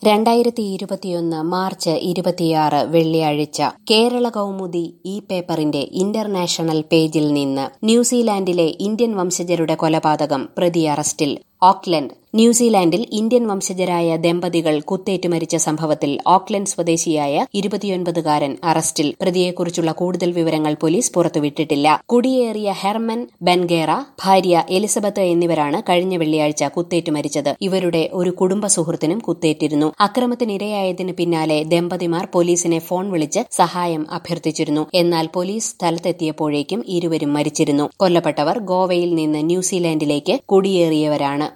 രണ്ടായിരത്തി ഇരുപത്തിയൊന്ന് മാർച്ച് ഇരുപത്തിയാറ് വെള്ളിയാഴ്ച കേരള കൗമുദി ഈ പേപ്പറിന്റെ ഇന്റർനാഷണൽ പേജിൽ നിന്ന് ന്യൂസിലാൻഡിലെ ഇന്ത്യൻ വംശജരുടെ കൊലപാതകം പ്രതി അറസ്റ്റിൽ ഓക്ലൻഡ് ന്യൂസിലാൻഡിൽ ഇന്ത്യൻ വംശജരായ ദമ്പതികൾ കുത്തേറ്റ് മരിച്ച സംഭവത്തിൽ ഓക്ലൻഡ് സ്വദേശിയായ ഇരുപത്തിയൊൻപതുകാരൻ അറസ്റ്റിൽ പ്രതിയെക്കുറിച്ചുള്ള കൂടുതൽ വിവരങ്ങൾ പോലീസ് പുറത്തുവിട്ടിട്ടില്ല കുടിയേറിയ ഹെർമൻ ബെൻഗേറ ഭാര്യ എലിസബത്ത് എന്നിവരാണ് കഴിഞ്ഞ വെള്ളിയാഴ്ച കുത്തേറ്റ് മരിച്ചത് ഇവരുടെ ഒരു കുടുംബ സുഹൃത്തിനും കുത്തേറ്റിരുന്നു അക്രമത്തിനിരയായതിന് പിന്നാലെ ദമ്പതിമാർ പോലീസിനെ ഫോൺ വിളിച്ച് സഹായം അഭ്യർത്ഥിച്ചിരുന്നു എന്നാൽ പോലീസ് സ്ഥലത്തെത്തിയപ്പോഴേക്കും ഇരുവരും മരിച്ചിരുന്നു കൊല്ലപ്പെട്ടവർ ഗോവയിൽ നിന്ന് ന്യൂസിലാൻഡിലേക്ക് കുടിയേറിയവരാണ്